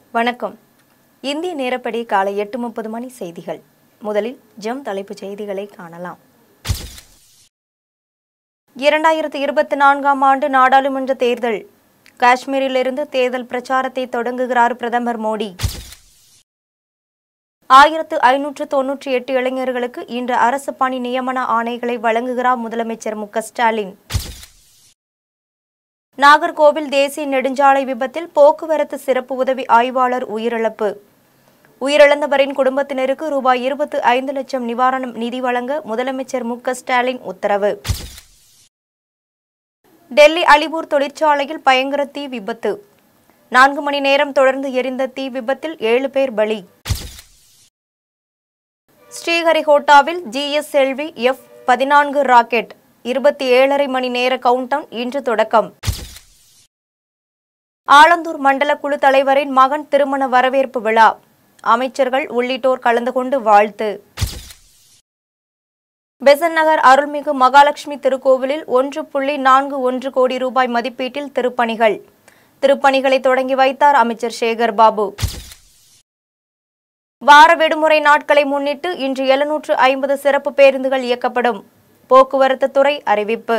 வணக்கம் இந்திய நேரப்படி காலை எட்டு முப்பது மணி செய்திகள் முதலில் ஜம் தலைப்புச் செய்திகளை காணலாம் இரண்டாயிரத்து இருபத்தி நான்காம் ஆண்டு நாடாளுமன்ற தேர்தல் காஷ்மீரிலிருந்து தேர்தல் பிரச்சாரத்தை தொடங்குகிறார் பிரதமர் மோடி ஆயிரத்து ஐநூற்று தொன்னூற்றி எட்டு இளைஞர்களுக்கு இன்று அரசு பணி நியமன ஆணைகளை வழங்குகிறார் முதலமைச்சர் மு க ஸ்டாலின் நாகர்கோவில் தேசிய நெடுஞ்சாலை விபத்தில் போக்குவரத்து சிறப்பு உதவி ஆய்வாளர் உயிரிழப்பு உயிரிழந்தவரின் குடும்பத்தினருக்கு ரூபாய் இருபத்து ஐந்து லட்சம் நிவாரணம் நிதி வழங்க முதலமைச்சர் மு க ஸ்டாலின் உத்தரவு டெல்லி அலிபூர் தொழிற்சாலையில் பயங்கர தீ விபத்து நான்கு மணி நேரம் தொடர்ந்து எரிந்த தீ விபத்தில் ஏழு பேர் பலி ஸ்ரீஹரிகோட்டாவில் ஜிஎஸ்எல்வி எஃப் பதினான்கு ராக்கெட் இருபத்தி ஏழரை மணி நேர கவுண்டவுன் இன்று தொடக்கம் ஆலந்தூர் மண்டல குழு தலைவரின் மகன் திருமண வரவேற்பு விழா அமைச்சர்கள் உள்ளிட்டோர் கலந்து கொண்டு வாழ்த்து பெசன் நகர் அருள்மிகு மகாலட்சுமி திருக்கோவிலில் ஒன்று புள்ளி நான்கு ஒன்று கோடி ரூபாய் மதிப்பீட்டில் திருப்பணிகள் திருப்பணிகளை தொடங்கி வைத்தார் அமைச்சர் சேகர் பாபு வார விடுமுறை நாட்களை முன்னிட்டு இன்று எழுநூற்று ஐம்பது சிறப்பு பேருந்துகள் இயக்கப்படும் போக்குவரத்து துறை அறிவிப்பு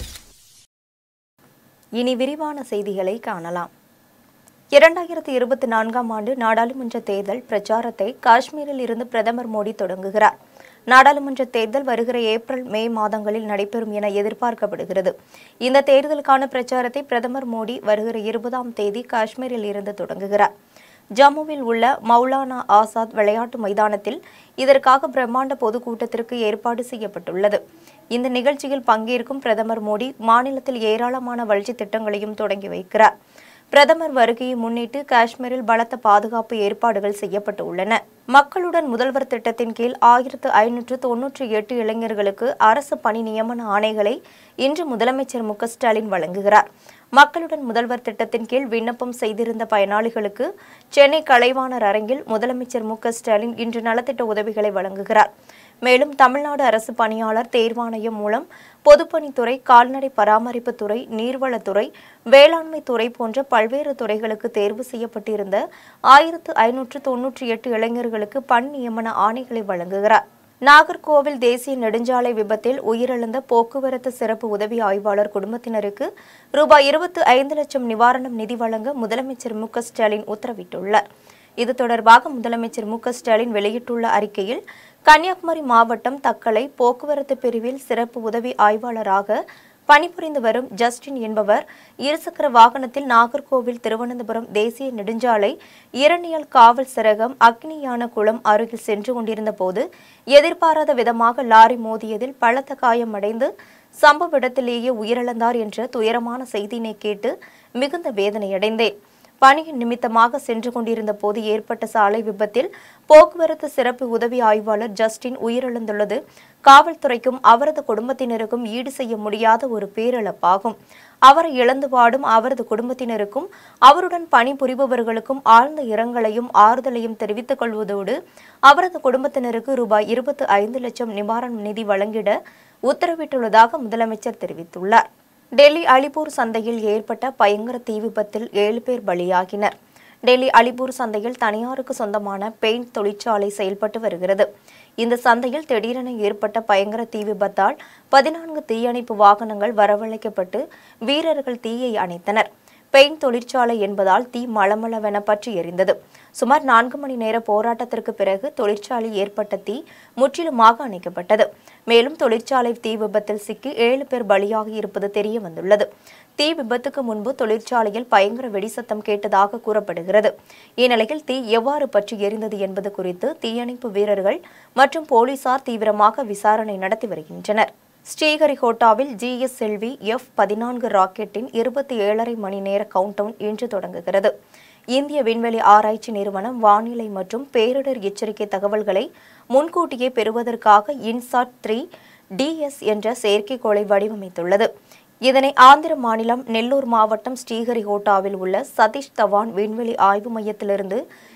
இனி விரிவான செய்திகளை காணலாம் இரண்டாயிரத்தி இருபத்தி நான்காம் ஆண்டு நாடாளுமன்ற தேர்தல் பிரச்சாரத்தை காஷ்மீரில் இருந்து பிரதமர் மோடி தொடங்குகிறார் நாடாளுமன்ற தேர்தல் வருகிற ஏப்ரல் மே மாதங்களில் நடைபெறும் என எதிர்பார்க்கப்படுகிறது இந்த தேர்தலுக்கான பிரச்சாரத்தை பிரதமர் மோடி வருகிற இருபதாம் தேதி காஷ்மீரில் இருந்து தொடங்குகிறார் ஜம்முவில் உள்ள மௌலானா ஆசாத் விளையாட்டு மைதானத்தில் இதற்காக பிரம்மாண்ட பொதுக்கூட்டத்திற்கு ஏற்பாடு செய்யப்பட்டுள்ளது இந்த நிகழ்ச்சியில் பங்கேற்கும் பிரதமர் மோடி மாநிலத்தில் ஏராளமான வளர்ச்சி திட்டங்களையும் தொடங்கி வைக்கிறார் பிரதமர் வருகையை முன்னிட்டு காஷ்மீரில் பலத்த பாதுகாப்பு ஏற்பாடுகள் செய்யப்பட்டு உள்ளன மக்களுடன் முதல்வர் திட்டத்தின் கீழ் ஆயிரத்து ஐநூற்று தொன்னூற்றி எட்டு இளைஞர்களுக்கு அரசு பணி நியமன ஆணைகளை இன்று முதலமைச்சர் மு க ஸ்டாலின் வழங்குகிறார் மக்களுடன் முதல்வர் திட்டத்தின் கீழ் விண்ணப்பம் செய்திருந்த பயனாளிகளுக்கு சென்னை கலைவாணர் அரங்கில் முதலமைச்சர் மு க ஸ்டாலின் இன்று நலத்திட்ட உதவிகளை வழங்குகிறார் மேலும் தமிழ்நாடு அரசு பணியாளர் தேர்வாணையம் மூலம் பொதுப்பணித்துறை கால்நடை பராமரிப்புத்துறை நீர்வளத்துறை வேளாண்மை துறை போன்ற பல்வேறு துறைகளுக்கு தேர்வு செய்யப்பட்டிருந்த ஆயிரத்து ஐநூற்று தொன்னூற்றி எட்டு இளைஞர்களுக்கு பணி நியமன ஆணைகளை வழங்குகிறார் நாகர்கோவில் தேசிய நெடுஞ்சாலை விபத்தில் உயிரிழந்த போக்குவரத்து சிறப்பு உதவி ஆய்வாளர் குடும்பத்தினருக்கு ரூபாய் இருபத்து ஐந்து லட்சம் நிவாரணம் நிதி வழங்க முதலமைச்சர் மு க ஸ்டாலின் உத்தரவிட்டுள்ளார் இது தொடர்பாக முதலமைச்சர் மு க ஸ்டாலின் வெளியிட்டுள்ள அறிக்கையில் கன்னியாகுமரி மாவட்டம் தக்கலை போக்குவரத்து பிரிவில் சிறப்பு உதவி ஆய்வாளராக பணிபுரிந்து வரும் ஜஸ்டின் என்பவர் இருசக்கர வாகனத்தில் நாகர்கோவில் திருவனந்தபுரம் தேசிய நெடுஞ்சாலை இரணியல் காவல் சிறகம் அக்னியான குளம் அருகில் சென்று கொண்டிருந்த போது எதிர்பாராத விதமாக லாரி மோதியதில் பலத்த காயமடைந்து சம்பவ இடத்திலேயே உயிரிழந்தார் என்ற துயரமான செய்தியினை கேட்டு மிகுந்த வேதனையடைந்தேன் பணியின் நிமித்தமாக சென்று கொண்டிருந்த போது ஏற்பட்ட சாலை விபத்தில் போக்குவரத்து சிறப்பு உதவி ஆய்வாளர் ஜஸ்டின் உயிரிழந்துள்ளது காவல்துறைக்கும் அவரது குடும்பத்தினருக்கும் ஈடு செய்ய முடியாத ஒரு பேரிழப்பாகும் அவரை இழந்து வாடும் அவரது குடும்பத்தினருக்கும் அவருடன் பணிபுரிபவர்களுக்கும் ஆழ்ந்த இரங்கலையும் ஆறுதலையும் தெரிவித்துக் கொள்வதோடு அவரது குடும்பத்தினருக்கு ரூபாய் இருபத்தி ஐந்து லட்சம் நிவாரண நிதி வழங்கிட உத்தரவிட்டுள்ளதாக முதலமைச்சர் தெரிவித்துள்ளார் டெல்லி அலிப்பூர் சந்தையில் ஏற்பட்ட பயங்கர தீ விபத்தில் ஏழு பேர் பலியாகினர் டெல்லி அலிப்பூர் சந்தையில் தனியாருக்கு சொந்தமான பெயிண்ட் தொழிற்சாலை செயல்பட்டு வருகிறது இந்த சந்தையில் திடீரென ஏற்பட்ட பயங்கர தீ விபத்தால் பதினான்கு தீயணைப்பு வாகனங்கள் வரவழைக்கப்பட்டு வீரர்கள் தீயை அணைத்தனர் பெயிண்ட் தொழிற்சாலை என்பதால் தீ மளமளவென பற்றி எரிந்தது சுமார் நான்கு மணி நேர போராட்டத்திற்கு பிறகு தொழிற்சாலையில் ஏற்பட்ட தீ முற்றிலுமாக அணைக்கப்பட்டது மேலும் தொழிற்சாலை தீ விபத்தில் சிக்கி ஏழு பேர் பலியாகி இருப்பது தெரிய வந்துள்ளது தீ விபத்துக்கு முன்பு தொழிற்சாலையில் பயங்கர வெடிசத்தம் கேட்டதாக கூறப்படுகிறது இந்நிலையில் தீ எவ்வாறு பற்றி எரிந்தது என்பது குறித்து தீயணைப்பு வீரர்கள் மற்றும் போலீசார் தீவிரமாக விசாரணை நடத்தி வருகின்றனர் ஸ்ரீஹரிகோட்டாவில் ஜிஎஸ்எல்வி எஃப் பதினான்கு ராக்கெட்டின் இருபத்தி ஏழரை மணி நேர கவுண்டவுன் இன்று தொடங்குகிறது இந்திய விண்வெளி ஆராய்ச்சி நிறுவனம் வானிலை மற்றும் பேரிடர் எச்சரிக்கை தகவல்களை முன்கூட்டியே பெறுவதற்காக இன்சாட் த்ரீ டிஎஸ் என்ற செயற்கைக்கோளை வடிவமைத்துள்ளது இதனை ஆந்திர மாநிலம் நெல்லூர் மாவட்டம் ஸ்ரீஹரிகோட்டாவில் உள்ள சதீஷ் தவான் விண்வெளி ஆய்வு மையத்திலிருந்து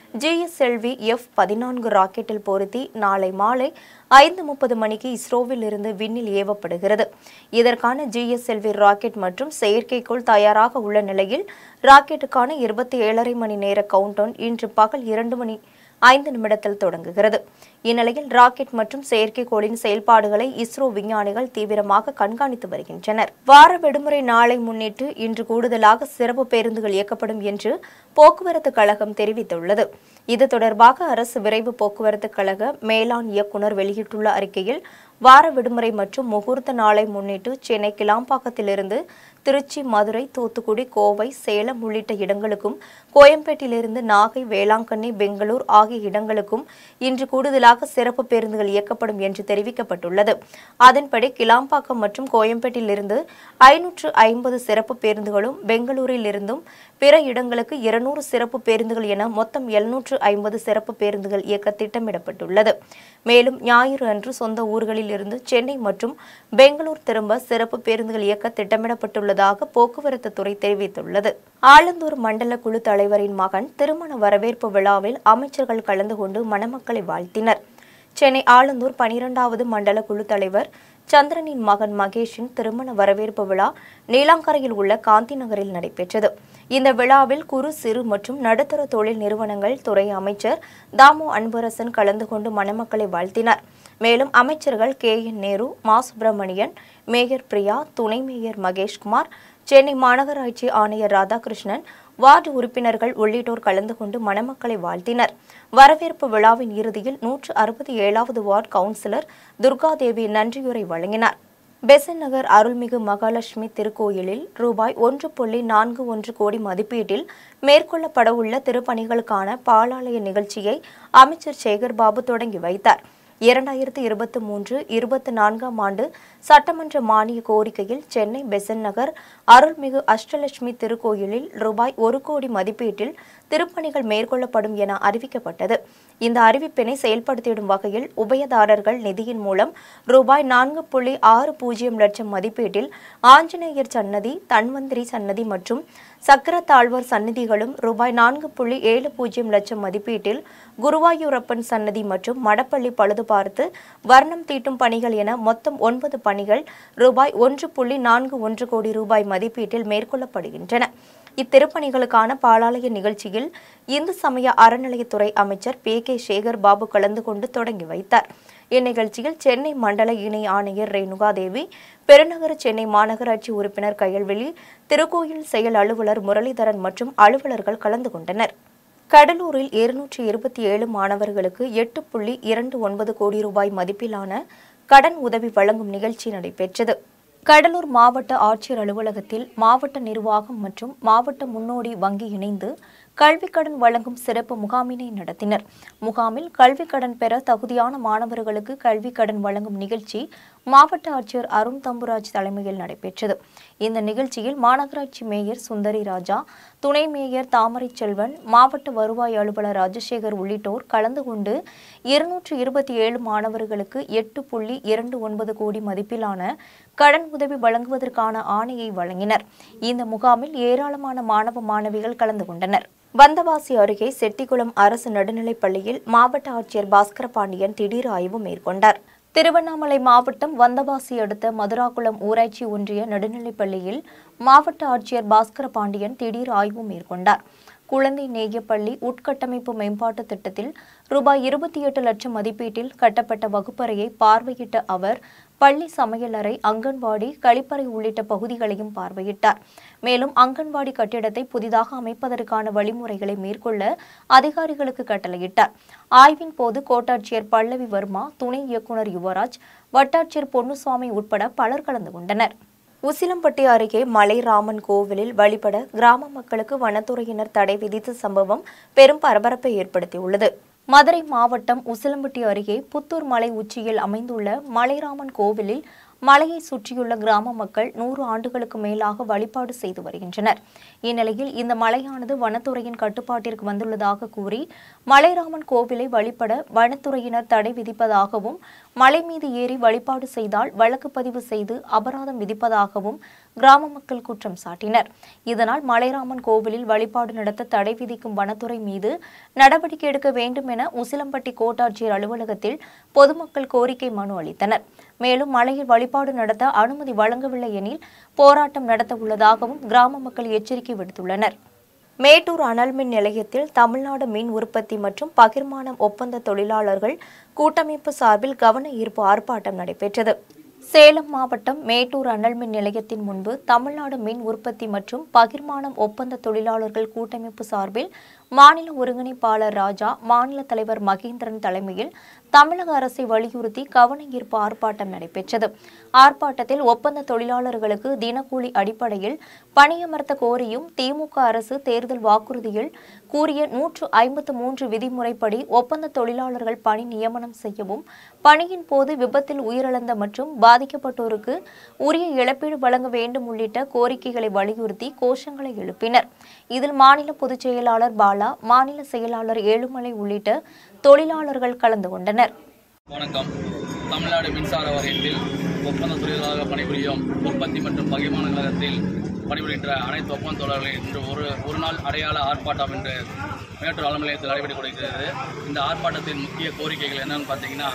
ஜிஎஸ்எல்வி எஃப் பதினான்கு ராக்கெட்டில் பொருத்தி நாளை மாலை ஐந்து முப்பது மணிக்கு இஸ்ரோவில் இருந்து விண்ணில் ஏவப்படுகிறது இதற்கான ஜிஎஸ்எல்வி ராக்கெட் மற்றும் செயற்கைக்கோள் தயாராக உள்ள நிலையில் ராக்கெட்டுக்கான இருபத்தி ஏழரை மணி நேர கவுண்டவுன் இன்று பகல் இரண்டு மணி ஐந்து நிமிடத்தில் தொடங்குகிறது இந்நிலையில் ராக்கெட் மற்றும் செயற்கைக்கோளின் செயல்பாடுகளை இஸ்ரோ விஞ்ஞானிகள் தீவிரமாக கண்காணித்து வருகின்றனர் வார விடுமுறை நாளை முன்னிட்டு இன்று கூடுதலாக சிறப்பு பேருந்துகள் இயக்கப்படும் என்று போக்குவரத்து கழகம் தெரிவித்துள்ளது இது தொடர்பாக அரசு விரைவு போக்குவரத்து கழக மேலாண் இயக்குநர் வெளியிட்டுள்ள அறிக்கையில் வார விடுமுறை மற்றும் முகூர்த்த நாளை முன்னிட்டு சென்னை கிளாம்பாக்கத்திலிருந்து திருச்சி மதுரை தூத்துக்குடி கோவை சேலம் உள்ளிட்ட இடங்களுக்கும் கோயம்பேட்டிலிருந்து நாகை வேளாங்கண்ணி பெங்களூர் ஆகிய இடங்களுக்கும் இன்று கூடுதலாக சிறப்பு பேருந்துகள் இயக்கப்படும் என்று தெரிவிக்கப்பட்டுள்ளது அதன்படி கிளாம்பாக்கம் மற்றும் கோயம்பேட்டிலிருந்து ஐநூற்று ஐம்பது சிறப்பு பேருந்துகளும் பெங்களூரில் இருந்தும் பிற இடங்களுக்கு இருநூறு சிறப்பு பேருந்துகள் என மொத்தம் எழுநூற்று ஐம்பது சிறப்பு பேருந்துகள் இயக்க திட்டமிடப்பட்டுள்ளது மேலும் ஞாயிறு அன்று சொந்த ஊர்களில் இருந்து சென்னை மற்றும் பெங்களூர் திரும்ப சிறப்பு பேருந்துகள் இயக்க திட்டமிடப்பட்டுள்ளதாக போக்குவரத்து துறை தெரிவித்துள்ளது ஆலந்தூர் மண்டல குழு தலைவரின் மகன் திருமண வரவேற்பு விழாவில் அமைச்சர்கள் கலந்து கொண்டு மணமக்களை வாழ்த்தினர் சென்னை ஆலந்தூர் பனிரெண்டாவது மண்டல குழு தலைவர் சந்திரனின் மகன் மகேஷின் திருமண வரவேற்பு விழா நீலாங்கரையில் உள்ள காந்தி நகரில் நடைபெற்றது இந்த விழாவில் குறு சிறு மற்றும் நடுத்தர தொழில் நிறுவனங்கள் துறை அமைச்சர் தாமு அன்பரசன் கலந்து கொண்டு மணமக்களை வாழ்த்தினார் மேலும் அமைச்சர்கள் கே என் நேரு மா சுப்பிரமணியன் மேயர் பிரியா துணை மேயர் மகேஷ்குமார் சென்னை மாநகராட்சி ஆணையர் ராதாகிருஷ்ணன் வார்டு உறுப்பினர்கள் உள்ளிட்டோர் கலந்து கொண்டு மணமக்களை வாழ்த்தினர் வரவேற்பு விழாவின் இறுதியில் நூற்று அறுபத்தி ஏழாவது வார்டு கவுன்சிலர் துர்காதேவி நன்றியுரை வழங்கினார் பெசன் நகர் அருள்மிகு மகாலட்சுமி திருக்கோயிலில் ரூபாய் ஒன்று புள்ளி நான்கு ஒன்று கோடி மதிப்பீட்டில் மேற்கொள்ளப்படவுள்ள திருப்பணிகளுக்கான பாலாலய நிகழ்ச்சியை அமைச்சர் சேகர் பாபு தொடங்கி வைத்தார் இரண்டாயிரத்து இருபத்தி மூன்று இருபத்தி நான்காம் ஆண்டு சட்டமன்ற மானிய கோரிக்கையில் சென்னை பெசன் நகர் அருள்மிகு அஷ்டலட்சுமி திருக்கோயிலில் ரூபாய் ஒரு கோடி மதிப்பீட்டில் திருப்பணிகள் மேற்கொள்ளப்படும் என அறிவிக்கப்பட்டது இந்த அறிவிப்பினை செயல்படுத்திடும் வகையில் உபயதாரர்கள் நிதியின் மூலம் ரூபாய் நான்கு புள்ளி ஆறு பூஜ்ஜியம் லட்சம் மதிப்பீட்டில் ஆஞ்சநேயர் சன்னதி தன்வந்திரி சன்னதி மற்றும் சக்கரத்தாழ்வார் சன்னதிகளும் ரூபாய் நான்கு புள்ளி ஏழு பூஜ்ஜியம் லட்சம் மதிப்பீட்டில் குருவாயூரப்பன் சன்னதி மற்றும் மடப்பள்ளி பழுது பார்த்து வர்ணம் தீட்டும் பணிகள் என மொத்தம் ஒன்பது பணிகள் ரூபாய் ஒன்று புள்ளி நான்கு ஒன்று கோடி ரூபாய் மதிப்பீட்டில் மேற்கொள்ளப்படுகின்றன இத்திருப்பணிகளுக்கான பாலாலய நிகழ்ச்சியில் இந்து சமய அறநிலையத்துறை அமைச்சர் பி கே சேகர் பாபு கலந்து கொண்டு தொடங்கி வைத்தார் இந்நிகழ்ச்சியில் சென்னை மண்டல இணை ஆணையர் ரேணுகாதேவி பெருநகர சென்னை மாநகராட்சி உறுப்பினர் கயல்வெளி திருக்கோயில் செயல் அலுவலர் முரளிதரன் மற்றும் அலுவலர்கள் கலந்து கொண்டனர் கடலூரில் இருநூற்றி இருபத்தி ஏழு மாணவர்களுக்கு எட்டு புள்ளி இரண்டு ஒன்பது கோடி ரூபாய் மதிப்பிலான கடன் உதவி வழங்கும் நிகழ்ச்சி நடைபெற்றது கடலூர் மாவட்ட ஆட்சியர் அலுவலகத்தில் மாவட்ட நிர்வாகம் மற்றும் மாவட்ட முன்னோடி வங்கி இணைந்து கல்விக் கடன் வழங்கும் சிறப்பு முகாமினை நடத்தினர் முகாமில் கல்விக் கடன் பெற தகுதியான மாணவர்களுக்கு கல்விக் கடன் வழங்கும் நிகழ்ச்சி மாவட்ட ஆட்சியர் அருண் தம்புராஜ் தலைமையில் நடைபெற்றது இந்த நிகழ்ச்சியில் மாநகராட்சி மேயர் சுந்தரி ராஜா துணை மேயர் தாமரை செல்வன் மாவட்ட வருவாய் அலுவலர் ராஜசேகர் உள்ளிட்டோர் கலந்து கொண்டு இருநூற்று இருபத்தி ஏழு மாணவர்களுக்கு எட்டு புள்ளி இரண்டு ஒன்பது கோடி மதிப்பிலான கடன் உதவி வழங்குவதற்கான ஆணையை வழங்கினர் இந்த முகாமில் ஏராளமான மாணவ மாணவிகள் கலந்து கொண்டனர் வந்தவாசி அருகே செட்டிக்குளம் அரசு நடுநிலைப் பள்ளியில் மாவட்ட ஆட்சியர் பாஸ்கர பாண்டியன் திடீர் ஆய்வு மேற்கொண்டார் திருவண்ணாமலை மாவட்டம் வந்தவாசி அடுத்த மதுராக்குளம் ஊராட்சி ஒன்றிய நடுநிலைப் பள்ளியில் மாவட்ட ஆட்சியர் பாஸ்கர பாண்டியன் திடீர் ஆய்வு மேற்கொண்டார் குழந்தை நேயப்பள்ளி உட்கட்டமைப்பு மேம்பாட்டு திட்டத்தில் ரூபாய் இருபத்தி எட்டு லட்சம் மதிப்பீட்டில் கட்டப்பட்ட வகுப்பறையை பார்வையிட்ட அவர் பள்ளி சமையலறை அங்கன்வாடி கழிப்பறை உள்ளிட்ட பகுதிகளையும் பார்வையிட்டார் மேலும் அங்கன்வாடி கட்டிடத்தை புதிதாக அமைப்பதற்கான வழிமுறைகளை மேற்கொள்ள அதிகாரிகளுக்கு கட்டளையிட்டார் ஆய்வின் போது கோட்டாட்சியர் பல்லவி வர்மா துணை இயக்குநர் யுவராஜ் வட்டாட்சியர் பொன்னுசாமி உட்பட பலர் கலந்து கொண்டனர் உசிலம்பட்டி அருகே மலைராமன் கோவிலில் வழிபட கிராம மக்களுக்கு வனத்துறையினர் தடை விதித்த சம்பவம் பெரும் பரபரப்பை ஏற்படுத்தியுள்ளது மதுரை மாவட்டம் உசிலம்பட்டி அருகே புத்தூர் மலை உச்சியில் அமைந்துள்ள மலைராமன் கோவிலில் மலையை சுற்றியுள்ள கிராம மக்கள் நூறு ஆண்டுகளுக்கு மேலாக வழிபாடு செய்து வருகின்றனர் இந்நிலையில் இந்த மலையானது வனத்துறையின் கட்டுப்பாட்டிற்கு வந்துள்ளதாக கூறி மலைராமன் கோவிலை வழிபட வனத்துறையினர் தடை விதிப்பதாகவும் மலை மீது ஏறி வழிபாடு செய்தால் வழக்கு பதிவு செய்து அபராதம் விதிப்பதாகவும் கிராம மக்கள் குற்றம் சாட்டினர் இதனால் மலைராமன் கோவிலில் வழிபாடு நடத்த தடை விதிக்கும் வனத்துறை மீது நடவடிக்கை எடுக்க வேண்டும் என உசிலம்பட்டி கோட்டாட்சியர் அலுவலகத்தில் பொதுமக்கள் கோரிக்கை மனு அளித்தனர் மேலும் மலையில் வழிபாடு நடத்த அனுமதி வழங்கவில்லை எனில் போராட்டம் நடத்த உள்ளதாகவும் கிராம மக்கள் எச்சரிக்கை விடுத்துள்ளனர் மேட்டூர் அனல் மின் நிலையத்தில் தமிழ்நாடு மின் உற்பத்தி மற்றும் பகிர்மானம் ஒப்பந்த தொழிலாளர்கள் கூட்டமைப்பு சார்பில் கவன ஈர்ப்பு ஆர்ப்பாட்டம் நடைபெற்றது சேலம் மாவட்டம் மேட்டூர் அனல் மின் நிலையத்தின் முன்பு தமிழ்நாடு மின் உற்பத்தி மற்றும் பகிர்மானம் ஒப்பந்த தொழிலாளர்கள் கூட்டமைப்பு சார்பில் மாநில ஒருங்கிணைப்பாளர் ராஜா மாநில தலைவர் மகேந்திரன் தலைமையில் தமிழக அரசை வலியுறுத்தி கவன ஈர்ப்பு ஆர்ப்பாட்டம் நடைபெற்றது ஆர்ப்பாட்டத்தில் ஒப்பந்த தொழிலாளர்களுக்கு தினக்கூலி அடிப்படையில் பணியமர்த்த கோரியும் திமுக அரசு தேர்தல் வாக்குறுதியில் கூறிய நூற்று ஐம்பத்து மூன்று விதிமுறைப்படி ஒப்பந்த தொழிலாளர்கள் பணி நியமனம் செய்யவும் பணியின் போது விபத்தில் உயிரிழந்த மற்றும் பாதிக்கப்பட்டோருக்கு உரிய இழப்பீடு வழங்க வேண்டும் உள்ளிட்ட கோரிக்கைகளை வலியுறுத்தி கோஷங்களை எழுப்பினர் இதில் மாநில பொதுச் செயலாளர் பாலா மாநில செயலாளர் ஏழுமலை உள்ளிட்ட தொழிலாளர்கள் கலந்து கொண்டனர் வணக்கம் தமிழ்நாடு மின்சார வாரியத்தில் ஒப்பந்த தொழிலாளராக பணிபுரியும் உற்பத்தி மற்றும் பகிர்மான கழகத்தில் பணிபுரிகின்ற அனைத்து ஒப்பந்த தொழிலாளர்கள் இன்று ஒரு ஒரு நாள் அடையாள ஆர்ப்பாட்டம் என்று மேட்டூர் ஆளும் நிலையத்தில் நடைபெற்றுக் கொண்டிருக்கிறது இந்த ஆர்ப்பாட்டத்தின் முக்கிய கோரிக்கைகள் என்னன்னு பார்த்தீங்கன்னா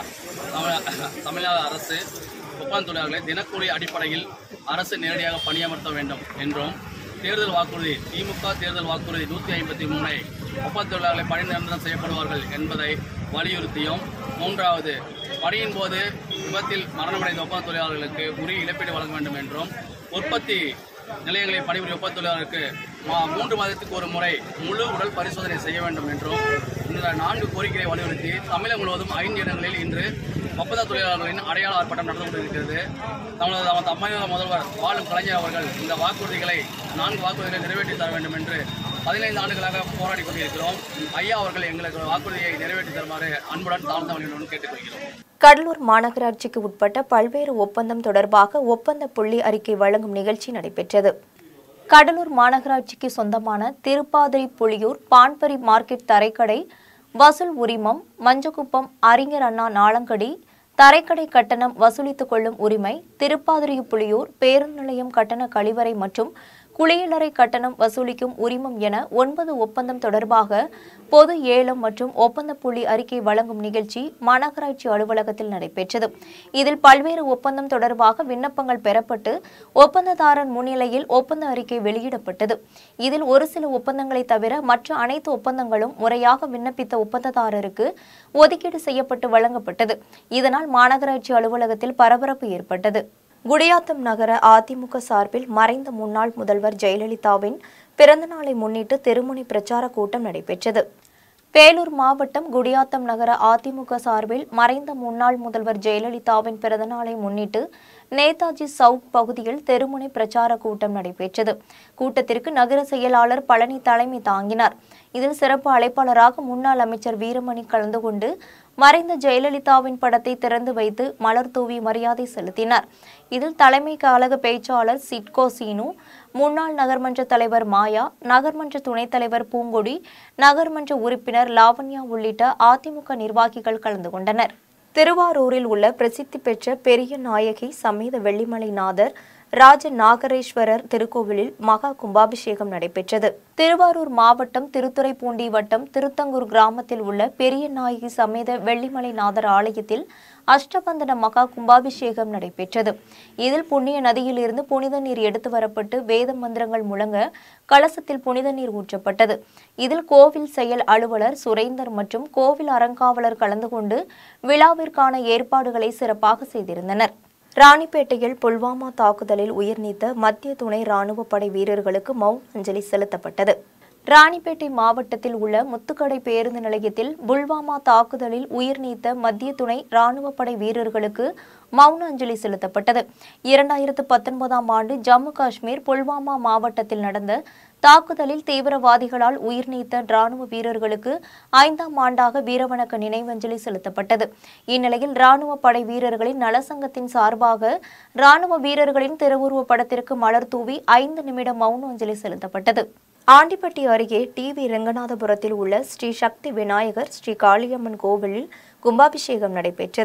தமிழ் தமிழக அரசு ஒப்பந்த தொழிலாளர்களை தினக்கூலி அடிப்படையில் அரசு நேரடியாக பணியமர்த்த வேண்டும் என்றும் தேர்தல் வாக்குறுதி திமுக தேர்தல் வாக்குறுதி நூற்றி ஐம்பத்தி மூணை ஒப்பந்த தொழிலாளர்களை பணி நிரந்தரம் செய்யப்படுவார்கள் என்பதை வலியுறுத்தியும் மூன்றாவது பணியின் போது விபத்தில் மரணமடைந்த ஒப்பந்த தொழிலாளர்களுக்கு உரிய இழப்பீடு வழங்க வேண்டும் என்றும் உற்பத்தி நிலையங்களில் பணிபுரியும் ஒப்பந்த தொழிலாளருக்கு மா- மூன்று மாதத்துக்கு ஒரு முறை முழு உடல் பரிசோதனை செய்ய வேண்டும் என்றும் இந்த நான்கு கோரிக்கைகளை வலியுறுத்தி தமிழகம் முழுவதும் ஐந்து இடங்களில் இன்று ஒப்பந்த தொழிலாளர்களின் அடையாள ஆர்ப்பாட்டம் நடந்து கொண்டிருக்கிறது தமிழக நமது தமிழக முதல்வர் வாழும் கலைஞர் அவர்கள் இந்த வாக்குறுதிகளை நான்கு வாக்குறுதிகளை நிறைவேற்றி தர வேண்டும் என்று பதினைந்து ஆண்டுகளாக போராடி கொண்டிருக்கிறோம் ஐயா அவர்கள் எங்களுக்கு வாக்குறுதியை நிறைவேற்றி தருமாறு அன்புடன் தாழ்ந்த வழியுடன் கேட்டுக்கொள்கிறோம் கடலூர் மாநகராட்சிக்கு உட்பட்ட பல்வேறு ஒப்பந்தம் தொடர்பாக ஒப்பந்த புள்ளி அறிக்கை வழங்கும் நிகழ்ச்சி நடைபெற்றது கடலூர் மாநகராட்சிக்கு சொந்தமான திருப்பாதிரி புலியூர் பான்பரி மார்க்கெட் தரைக்கடை வசூல் உரிமம் மஞ்சக்குப்பம் அறிஞர் அண்ணா நாளங்கடி தரைக்கடை கட்டணம் வசூலித்துக் கொள்ளும் உரிமை திருப்பாதிரி புலியூர் பேருந்து நிலையம் கட்டண கழிவறை மற்றும் குளியலறை கட்டணம் வசூலிக்கும் உரிமம் என ஒன்பது ஒப்பந்தம் தொடர்பாக பொது ஏலம் மற்றும் ஒப்பந்த புள்ளி அறிக்கை வழங்கும் நிகழ்ச்சி மாநகராட்சி அலுவலகத்தில் நடைபெற்றது இதில் பல்வேறு ஒப்பந்தம் தொடர்பாக விண்ணப்பங்கள் பெறப்பட்டு ஒப்பந்ததாரர் முன்னிலையில் ஒப்பந்த அறிக்கை வெளியிடப்பட்டது இதில் ஒரு சில ஒப்பந்தங்களை தவிர மற்ற அனைத்து ஒப்பந்தங்களும் முறையாக விண்ணப்பித்த ஒப்பந்ததாரருக்கு ஒதுக்கீடு செய்யப்பட்டு வழங்கப்பட்டது இதனால் மாநகராட்சி அலுவலகத்தில் பரபரப்பு ஏற்பட்டது குடியாத்தம் நகர அதிமுக சார்பில் மறைந்த முன்னாள் முதல்வர் ஜெயலலிதாவின் பிறந்த நாளை முன்னிட்டு திருமுனை பிரச்சார கூட்டம் நடைபெற்றது வேலூர் மாவட்டம் குடியாத்தம் நகர அதிமுக சார்பில் மறைந்த முன்னாள் முதல்வர் ஜெயலலிதாவின் பிறந்தநாளை முன்னிட்டு நேதாஜி சவுக் பகுதியில் தெருமுனை பிரச்சார கூட்டம் நடைபெற்றது கூட்டத்திற்கு நகர செயலாளர் பழனி தலைமை தாங்கினார் இதில் சிறப்பு அழைப்பாளராக முன்னாள் அமைச்சர் வீரமணி கலந்து கொண்டு மறைந்த ஜெயலலிதாவின் படத்தை திறந்து வைத்து மலர் தூவி மரியாதை செலுத்தினார் இதில் தலைமை கழக பேச்சாளர் சிட்கோ சீனு முன்னாள் நகர்மன்ற தலைவர் மாயா நகர்மன்ற துணைத் தலைவர் பூங்கொடி நகர்மன்ற உறுப்பினர் லாவண்யா உள்ளிட்ட அதிமுக நிர்வாகிகள் கலந்து கொண்டனர் திருவாரூரில் உள்ள பிரசித்தி பெற்ற பெரிய நாயகி சமேத வெள்ளிமலைநாதர் ராஜ நாகரேஸ்வரர் திருக்கோவிலில் மகா கும்பாபிஷேகம் நடைபெற்றது திருவாரூர் மாவட்டம் திருத்துறைப்பூண்டி வட்டம் திருத்தங்கூர் கிராமத்தில் உள்ள பெரிய நாயகி சமேத வெள்ளிமலைநாதர் ஆலயத்தில் அஷ்டபந்தன மகா கும்பாபிஷேகம் நடைபெற்றது இதில் புண்ணிய நதியிலிருந்து புனித நீர் எடுத்து வரப்பட்டு வேத மந்திரங்கள் முழங்க கலசத்தில் புனித நீர் ஊற்றப்பட்டது இதில் கோவில் செயல் அலுவலர் சுரேந்தர் மற்றும் கோவில் அறங்காவலர் கலந்து கொண்டு விழாவிற்கான ஏற்பாடுகளை சிறப்பாக செய்திருந்தனர் ராணிப்பேட்டையில் புல்வாமா தாக்குதலில் உயிர் நீத்த மத்திய துணை ராணுவ படை வீரர்களுக்கு மௌன அஞ்சலி செலுத்தப்பட்டது ராணிப்பேட்டை மாவட்டத்தில் உள்ள முத்துக்கடை பேருந்து நிலையத்தில் புல்வாமா தாக்குதலில் உயிர் நீத்த மத்திய துணை ராணுவ படை வீரர்களுக்கு மௌன அஞ்சலி செலுத்தப்பட்டது இரண்டாயிரத்து பத்தொன்பதாம் ஆண்டு ஜம்மு காஷ்மீர் புல்வாமா மாவட்டத்தில் நடந்த தாக்குதலில் தீவிரவாதிகளால் உயிர் நீத்த ராணுவ வீரர்களுக்கு ஐந்தாம் ஆண்டாக வீரவணக்க நினைவஞ்சலி செலுத்தப்பட்டது இந்நிலையில் ராணுவ படை வீரர்களின் நலசங்கத்தின் சார்பாக ராணுவ வீரர்களின் திருவுருவ படத்திற்கு மலர் தூவி ஐந்து நிமிடம் மௌன அஞ்சலி செலுத்தப்பட்டது ஆண்டிப்பட்டி அருகே டிவி ரெங்கநாதபுரத்தில் உள்ள ஸ்ரீ சக்தி விநாயகர் ஸ்ரீ காளியம்மன் கோவிலில் கும்பாபிஷேகம் நடைபெற்றது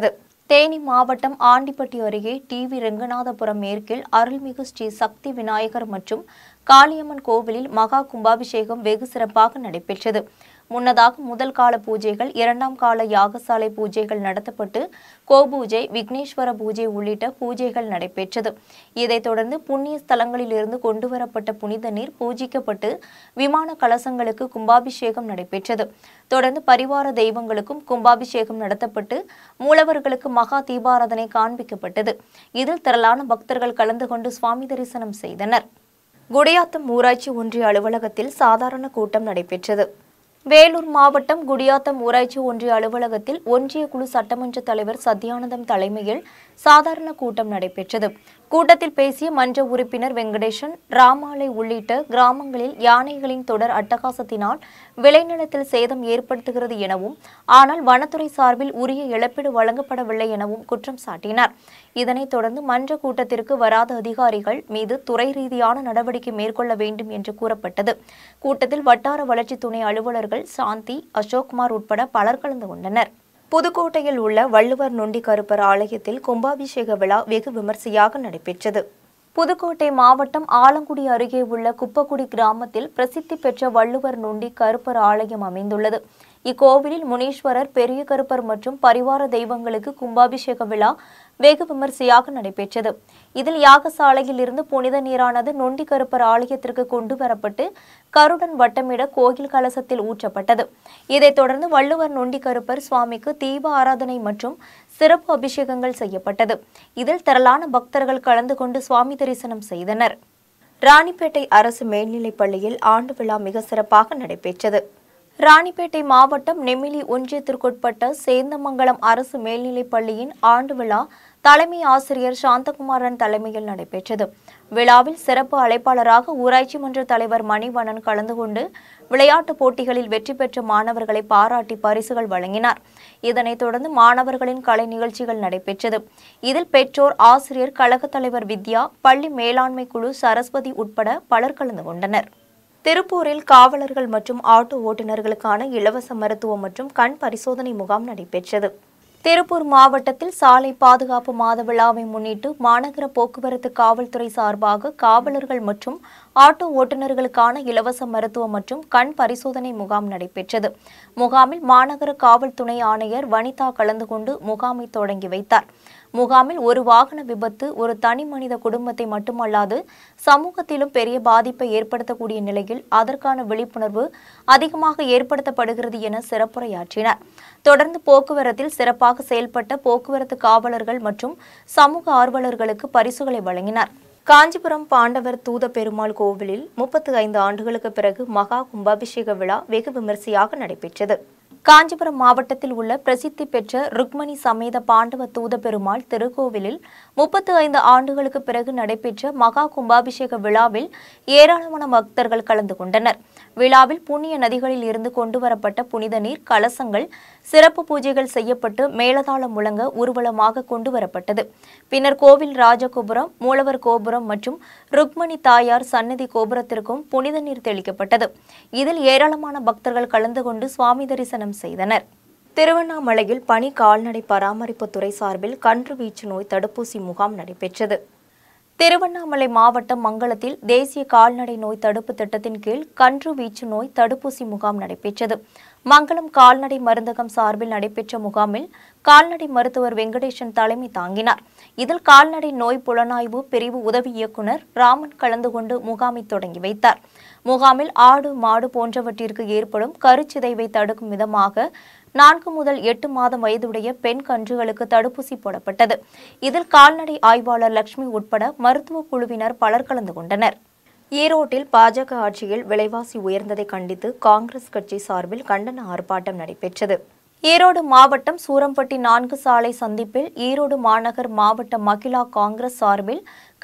தேனி மாவட்டம் ஆண்டிப்பட்டி அருகே டிவி ரெங்கநாதபுரம் மேற்கில் அருள்மிகு ஸ்ரீ சக்தி விநாயகர் மற்றும் காளியம்மன் கோவிலில் மகா கும்பாபிஷேகம் வெகு சிறப்பாக நடைபெற்றது முன்னதாக முதல் கால பூஜைகள் இரண்டாம் கால யாகசாலை பூஜைகள் நடத்தப்பட்டு கோபூஜை விக்னேஸ்வர பூஜை உள்ளிட்ட பூஜைகள் நடைபெற்றது இதைத் தொடர்ந்து புண்ணிய ஸ்தலங்களிலிருந்து கொண்டுவரப்பட்ட புனித நீர் பூஜிக்கப்பட்டு விமான கலசங்களுக்கு கும்பாபிஷேகம் நடைபெற்றது தொடர்ந்து பரிவார தெய்வங்களுக்கும் கும்பாபிஷேகம் நடத்தப்பட்டு மூலவர்களுக்கு மகா தீபாராதனை காண்பிக்கப்பட்டது இதில் திரளான பக்தர்கள் கலந்து கொண்டு சுவாமி தரிசனம் செய்தனர் குடியாத்தம் ஊராட்சி ஒன்றிய அலுவலகத்தில் சாதாரண கூட்டம் நடைபெற்றது வேலூர் மாவட்டம் குடியாத்தம் ஊராட்சி ஒன்றிய அலுவலகத்தில் ஒன்றிய குழு சட்டமன்ற தலைவர் சத்யானந்தம் தலைமையில் சாதாரண கூட்டம் நடைபெற்றது கூட்டத்தில் பேசிய மன்ற உறுப்பினர் வெங்கடேசன் ராமாலை உள்ளிட்ட கிராமங்களில் யானைகளின் தொடர் அட்டகாசத்தினால் விளைநிலத்தில் சேதம் ஏற்படுத்துகிறது எனவும் ஆனால் வனத்துறை சார்பில் உரிய இழப்பீடு வழங்கப்படவில்லை எனவும் குற்றம் சாட்டினார் இதனைத் தொடர்ந்து மன்ற கூட்டத்திற்கு வராத அதிகாரிகள் மீது துறை ரீதியான நடவடிக்கை மேற்கொள்ள வேண்டும் என்று கூறப்பட்டது கூட்டத்தில் வட்டார வளர்ச்சி துணை அலுவலர்கள் சாந்தி அசோக்குமார் உட்பட பலர் கலந்து கொண்டனர் புதுக்கோட்டையில் உள்ள வள்ளுவர் நொண்டி கருப்பர் ஆலயத்தில் கும்பாபிஷேக விழா வெகு விமர்சையாக நடைபெற்றது புதுக்கோட்டை மாவட்டம் ஆலங்குடி அருகே உள்ள குப்பக்குடி கிராமத்தில் பிரசித்தி பெற்ற வள்ளுவர் நொண்டி கருப்பர் ஆலயம் அமைந்துள்ளது இக்கோவிலில் முனீஸ்வரர் பெரிய கருப்பர் மற்றும் பரிவார தெய்வங்களுக்கு கும்பாபிஷேக விழா வெகு விமர்சையாக நடைபெற்றது இதில் யாகசாலையில் இருந்து புனித நீரானது நொண்டி கருப்பர் ஆலயத்திற்கு கொண்டு வரப்பட்டு கருடன் வட்டமிட கோயில் கலசத்தில் ஊற்றப்பட்டது இதைத் தொடர்ந்து வள்ளுவர் நொண்டி கருப்பர் சுவாமிக்கு தீப ஆராதனை மற்றும் சிறப்பு அபிஷேகங்கள் செய்யப்பட்டது இதில் திரளான பக்தர்கள் கலந்து கொண்டு சுவாமி தரிசனம் செய்தனர் ராணிப்பேட்டை அரசு மேல்நிலைப் பள்ளியில் ஆண்டு விழா மிக சிறப்பாக நடைபெற்றது ராணிப்பேட்டை மாவட்டம் நெமிலி ஒன்றியத்திற்குட்பட்ட சேந்தமங்கலம் அரசு மேல்நிலைப் பள்ளியின் ஆண்டு விழா தலைமை ஆசிரியர் சாந்தகுமாரன் தலைமையில் நடைபெற்றது விழாவில் சிறப்பு அழைப்பாளராக ஊராட்சி மன்ற தலைவர் மணிவண்ணன் கலந்து கொண்டு விளையாட்டுப் போட்டிகளில் வெற்றி பெற்ற மாணவர்களை பாராட்டி பரிசுகள் வழங்கினார் இதனைத் தொடர்ந்து மாணவர்களின் கலை நிகழ்ச்சிகள் நடைபெற்றது இதில் பெற்றோர் ஆசிரியர் கழகத் தலைவர் வித்யா பள்ளி மேலாண்மை குழு சரஸ்வதி உட்பட பலர் கலந்து கொண்டனர் திருப்பூரில் காவலர்கள் மற்றும் ஆட்டோ ஓட்டுநர்களுக்கான இலவச மருத்துவம் மற்றும் கண் பரிசோதனை முகாம் நடைபெற்றது திருப்பூர் மாவட்டத்தில் சாலை பாதுகாப்பு மாத விழாவை முன்னிட்டு மாநகர போக்குவரத்து காவல்துறை சார்பாக காவலர்கள் மற்றும் ஆட்டோ ஓட்டுநர்களுக்கான இலவச மருத்துவம் மற்றும் கண் பரிசோதனை முகாம் நடைபெற்றது முகாமில் மாநகர காவல் துணை ஆணையர் வனிதா கலந்து கொண்டு முகாமை தொடங்கி வைத்தார் முகாமில் ஒரு வாகன விபத்து ஒரு தனி மனித குடும்பத்தை மட்டுமல்லாது சமூகத்திலும் பெரிய பாதிப்பை ஏற்படுத்தக்கூடிய நிலையில் அதற்கான விழிப்புணர்வு அதிகமாக ஏற்படுத்தப்படுகிறது என சிறப்புரையாற்றினார் தொடர்ந்து போக்குவரத்தில் சிறப்பாக செயல்பட்ட போக்குவரத்து காவலர்கள் மற்றும் சமூக ஆர்வலர்களுக்கு பரிசுகளை வழங்கினார் காஞ்சிபுரம் பாண்டவர் தூத பெருமாள் கோவிலில் முப்பத்து ஐந்து ஆண்டுகளுக்கு பிறகு மகா கும்பாபிஷேக விழா வெகு விமரிசையாக நடைபெற்றது காஞ்சிபுரம் மாவட்டத்தில் உள்ள பிரசித்தி பெற்ற ருக்மணி சமேத பாண்டவ தூத பெருமாள் திருக்கோவிலில் முப்பத்து ஐந்து ஆண்டுகளுக்கு பிறகு நடைபெற்ற மகா கும்பாபிஷேக விழாவில் ஏராளமான பக்தர்கள் கலந்து கொண்டனர் விழாவில் புண்ணிய நதிகளில் இருந்து கொண்டுவரப்பட்ட புனித நீர் கலசங்கள் சிறப்பு பூஜைகள் செய்யப்பட்டு மேலதாளம் முழங்க ஊர்வலமாக கொண்டு வரப்பட்டது பின்னர் கோவில் ராஜகோபுரம் மூலவர் கோபுரம் மற்றும் ருக்மணி தாயார் சன்னதி கோபுரத்திற்கும் புனித நீர் தெளிக்கப்பட்டது இதில் ஏராளமான பக்தர்கள் கலந்து கொண்டு சுவாமி தரிசனம் செய்தனர் திருவண்ணாமலையில் பனி கால்நடை பராமரிப்புத்துறை சார்பில் கன்று வீச்சு நோய் தடுப்பூசி முகாம் நடைபெற்றது திருவண்ணாமலை மாவட்டம் மங்களத்தில் தேசிய கால்நடை நோய் தடுப்பு திட்டத்தின் கீழ் கன்று வீச்சு நோய் தடுப்பூசி முகாம் நடைபெற்றது மங்களம் கால்நடை மருந்தகம் சார்பில் நடைபெற்ற முகாமில் கால்நடை மருத்துவர் வெங்கடேசன் தலைமை தாங்கினார் இதில் கால்நடை நோய் புலனாய்வு பிரிவு உதவி இயக்குனர் ராமன் கலந்து கொண்டு முகாமை தொடங்கி வைத்தார் முகாமில் ஆடு மாடு போன்றவற்றிற்கு ஏற்படும் கருச்சிதைவை தடுக்கும் விதமாக நான்கு முதல் எட்டு மாதம் வயதுடைய பெண் கன்றுகளுக்கு தடுப்பூசி போடப்பட்டது இதில் கால்நடை ஆய்வாளர் லட்சுமி உட்பட மருத்துவ குழுவினர் பலர் கலந்து கொண்டனர் ஈரோட்டில் பாஜக ஆட்சியில் விலைவாசி உயர்ந்ததை கண்டித்து காங்கிரஸ் கட்சி சார்பில் கண்டன ஆர்ப்பாட்டம் நடைபெற்றது ஈரோடு மாவட்டம் சூரம்பட்டி நான்கு சாலை சந்திப்பில் ஈரோடு மாநகர் மாவட்ட மகிழா காங்கிரஸ் சார்பில்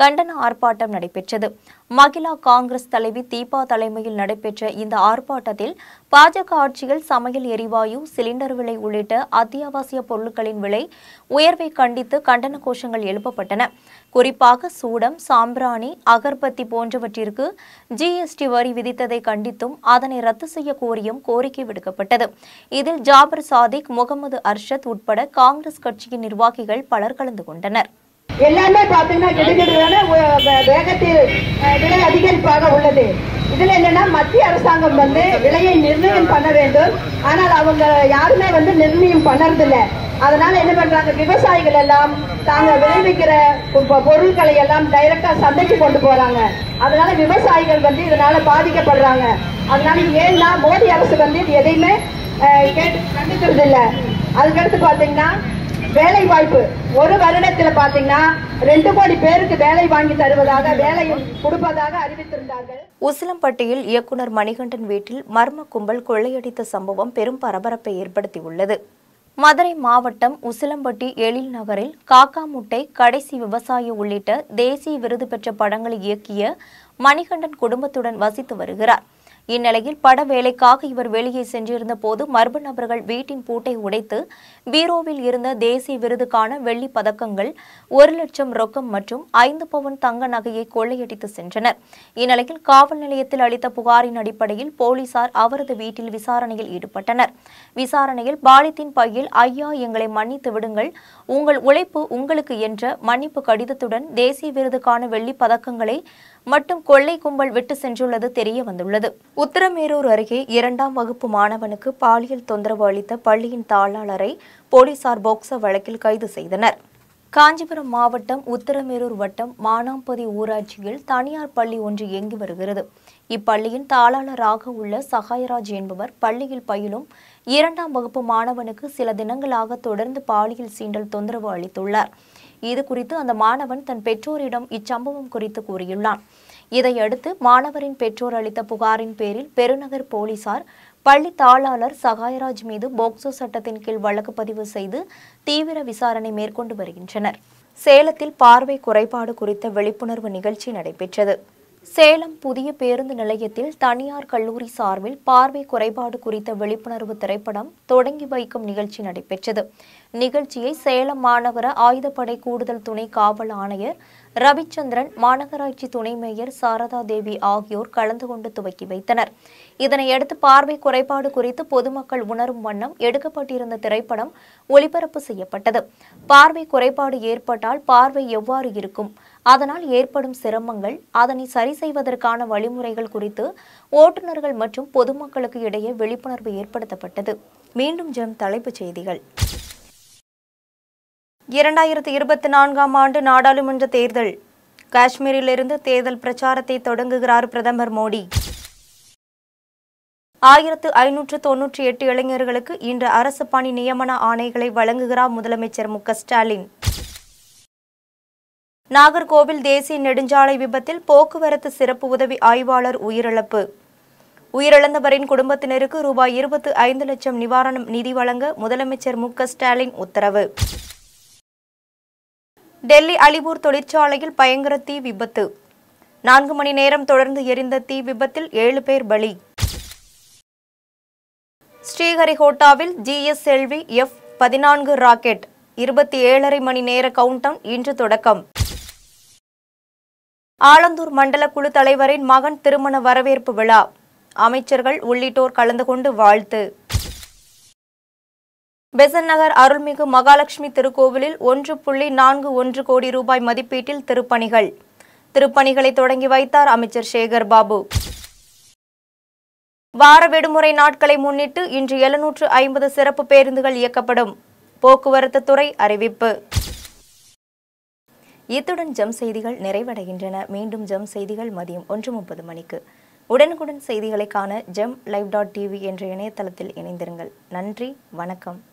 கண்டன ஆர்ப்பாட்டம் நடைபெற்றது மகிழா காங்கிரஸ் தலைவி தீபா தலைமையில் நடைபெற்ற இந்த ஆர்ப்பாட்டத்தில் பாஜக ஆட்சியில் சமையல் எரிவாயு சிலிண்டர் விலை உள்ளிட்ட அத்தியாவசிய பொருட்களின் விலை உயர்வை கண்டித்து கண்டன கோஷங்கள் எழுப்பப்பட்டன குறிப்பாக சூடம் சாம்பிராணி அகர்பத்தி போன்றவற்றிற்கு ஜிஎஸ்டி வரி விதித்ததை கண்டித்தும் அதனை ரத்து செய்ய கோரியும் கோரிக்கை விடுக்கப்பட்டது இதில் ஜாபர் சாதிக் முகமது அர்ஷத் உட்பட காங்கிரஸ் கட்சியின் நிர்வாகிகள் பலர் கலந்து கொண்டனர் எல்லாமே பாத்தீங்கன்னா கிடுகிடுதான வேகத்தில் அஹ், விலை அதிகரிப்பாக உள்ளது இதுல என்னன்னா மத்திய அரசாங்கம் வந்து விலையை நிர்ணயம் பண்ண வேண்டும் ஆனால் அவங்க யாருமே வந்து நிர்ணயம் பண்ணறதில்ல அதனால என்ன பண்றாங்க விவசாயிகள் எல்லாம் தாங்க விளைவிக்கிற பொ- பொருட்களை எல்லாம் டைரக்டா சந்தைக்கு கொண்டு போறாங்க அதனால விவசாயிகள் வந்து இதனால பாதிக்கப்படுறாங்க அதனால ஏன்னா மோடி அரசு வந்து இது எதையுமே அஹ், கேட்டு கண்டுக்கிறது இல்ல அதுக்கடுத்து பாத்தீங்கன்னா வேலை வாய்ப்பு ஒரு வருடத்துல பாத்தீங்கன்னா ரெண்டு கோடி பேருக்கு வேலை வாங்கி தருவதாக வேலை கொடுப்பதாக அறிவித்திருந்தார்கள் உசிலம்பட்டியில் இயக்குனர் மணிகண்டன் வீட்டில் மர்ம கும்பல் கொள்ளையடித்த சம்பவம் பெரும் பரபரப்பை ஏற்படுத்தியுள்ளது மதுரை மாவட்டம் உசிலம்பட்டி எழில் நகரில் காக்கா முட்டை கடைசி விவசாயி உள்ளிட்ட தேசிய விருது பெற்ற படங்களை இயக்கிய மணிகண்டன் குடும்பத்துடன் வசித்து வருகிறார் இந்நிலையில் பட வேலைக்காக இவர் வெளியே சென்றிருந்த போது மர்ம நபர்கள் வீட்டின் பூட்டை உடைத்து பீரோவில் இருந்த தேசிய விருதுக்கான வெள்ளி பதக்கங்கள் ஒரு லட்சம் ரொக்கம் மற்றும் ஐந்து பவுன் தங்க நகையை கொள்ளையடித்து சென்றனர் இந்நிலையில் காவல் நிலையத்தில் அளித்த புகாரின் அடிப்படையில் போலீசார் அவரது வீட்டில் விசாரணையில் ஈடுபட்டனர் விசாரணையில் பாலித்தீன் பையில் ஐயா எங்களை மன்னித்து விடுங்கள் உங்கள் உழைப்பு உங்களுக்கு என்ற மன்னிப்பு கடிதத்துடன் தேசிய விருதுக்கான வெள்ளி பதக்கங்களை மட்டும் கொள்ளை கும்பல் விட்டு சென்றுள்ளது தெரிய வந்துள்ளது உத்தரமேரூர் அருகே இரண்டாம் வகுப்பு மாணவனுக்கு பாலியல் தொந்தரவு அளித்த பள்ளியின் தாளாளரை போலீசார் போக்சோ வழக்கில் கைது செய்தனர் காஞ்சிபுரம் மாவட்டம் உத்தரமேரூர் வட்டம் மானாம்பதி ஊராட்சியில் தனியார் பள்ளி ஒன்று இயங்கி வருகிறது இப்பள்ளியின் தாளாளராக உள்ள சகாயராஜ் என்பவர் பள்ளியில் பயிலும் இரண்டாம் வகுப்பு மாணவனுக்கு சில தினங்களாக தொடர்ந்து பாலியல் சீண்டல் தொந்தரவு அளித்துள்ளார் இது குறித்து அந்த மாணவன் தன் பெற்றோரிடம் இச்சம்பவம் குறித்து கூறியுள்ளான் இதையடுத்து மாணவரின் பெற்றோர் அளித்த புகாரின் பேரில் பெருநகர் போலீசார் பள்ளி தாளாளர் சகாயராஜ் மீது போக்சோ சட்டத்தின் கீழ் வழக்கு பதிவு செய்து தீவிர விசாரணை மேற்கொண்டு வருகின்றனர் சேலத்தில் பார்வை குறைபாடு குறித்த விழிப்புணர்வு நிகழ்ச்சி நடைபெற்றது சேலம் புதிய பேருந்து நிலையத்தில் தனியார் கல்லூரி சார்பில் பார்வை குறைபாடு குறித்த விழிப்புணர்வு திரைப்படம் தொடங்கி வைக்கும் நிகழ்ச்சி நடைபெற்றது நிகழ்ச்சியை சேலம் மாநகர ஆயுதப்படை கூடுதல் துணை காவல் ஆணையர் ரவிச்சந்திரன் மாநகராட்சி துணை மேயர் சாரதா தேவி ஆகியோர் கலந்து கொண்டு துவக்கி வைத்தனர் இதனையடுத்து பார்வை குறைபாடு குறித்து பொதுமக்கள் உணரும் வண்ணம் எடுக்கப்பட்டிருந்த திரைப்படம் ஒளிபரப்பு செய்யப்பட்டது பார்வை குறைபாடு ஏற்பட்டால் பார்வை எவ்வாறு இருக்கும் அதனால் ஏற்படும் சிரமங்கள் அதனை சரி செய்வதற்கான வழிமுறைகள் குறித்து ஓட்டுநர்கள் மற்றும் பொதுமக்களுக்கு இடையே விழிப்புணர்வு ஏற்படுத்தப்பட்டது மீண்டும் ஜெம் தலைப்புச் செய்திகள் இரண்டாயிரத்தி இருபத்தி நான்காம் ஆண்டு நாடாளுமன்ற தேர்தல் காஷ்மீரிலிருந்து தேர்தல் பிரச்சாரத்தை தொடங்குகிறார் பிரதமர் மோடி ஆயிரத்து ஐநூற்று தொன்னூற்றி எட்டு இளைஞர்களுக்கு இன்று அரசு பணி நியமன ஆணைகளை வழங்குகிறார் முதலமைச்சர் மு க ஸ்டாலின் நாகர்கோவில் தேசிய நெடுஞ்சாலை விபத்தில் போக்குவரத்து சிறப்பு உதவி ஆய்வாளர் உயிரிழப்பு உயிரிழந்தவரின் குடும்பத்தினருக்கு ரூபாய் இருபத்து ஐந்து லட்சம் நிவாரணம் நிதி வழங்க முதலமைச்சர் மு க ஸ்டாலின் உத்தரவு டெல்லி அலிபூர் தொழிற்சாலையில் பயங்கர தீ விபத்து நான்கு மணி நேரம் தொடர்ந்து எரிந்த தீ விபத்தில் ஏழு பேர் பலி ஸ்ரீஹரிகோட்டாவில் ஜிஎஸ்எல்வி எஃப் பதினான்கு ராக்கெட் இருபத்தி ஏழரை மணி நேர கவுண்டவுன் இன்று தொடக்கம் ஆலந்தூர் மண்டல குழு தலைவரின் மகன் திருமண வரவேற்பு விழா அமைச்சர்கள் உள்ளிட்டோர் கலந்து கொண்டு வாழ்த்து பெசன் நகர் அருள்மிகு மகாலட்சுமி திருக்கோவிலில் ஒன்று புள்ளி நான்கு ஒன்று கோடி ரூபாய் மதிப்பீட்டில் திருப்பணிகள் திருப்பணிகளை தொடங்கி வைத்தார் அமைச்சர் சேகர் பாபு வார விடுமுறை நாட்களை முன்னிட்டு இன்று எழுநூற்று ஐம்பது சிறப்பு பேருந்துகள் இயக்கப்படும் போக்குவரத்து துறை அறிவிப்பு இத்துடன் ஜம் செய்திகள் நிறைவடைகின்றன மீண்டும் ஜம் செய்திகள் மதியம் ஒன்று முப்பது மணிக்கு உடனுக்குடன் செய்திகளை காண ஜெம் லைவ் டாட் டிவி என்ற இணையதளத்தில் இணைந்திருங்கள் நன்றி வணக்கம்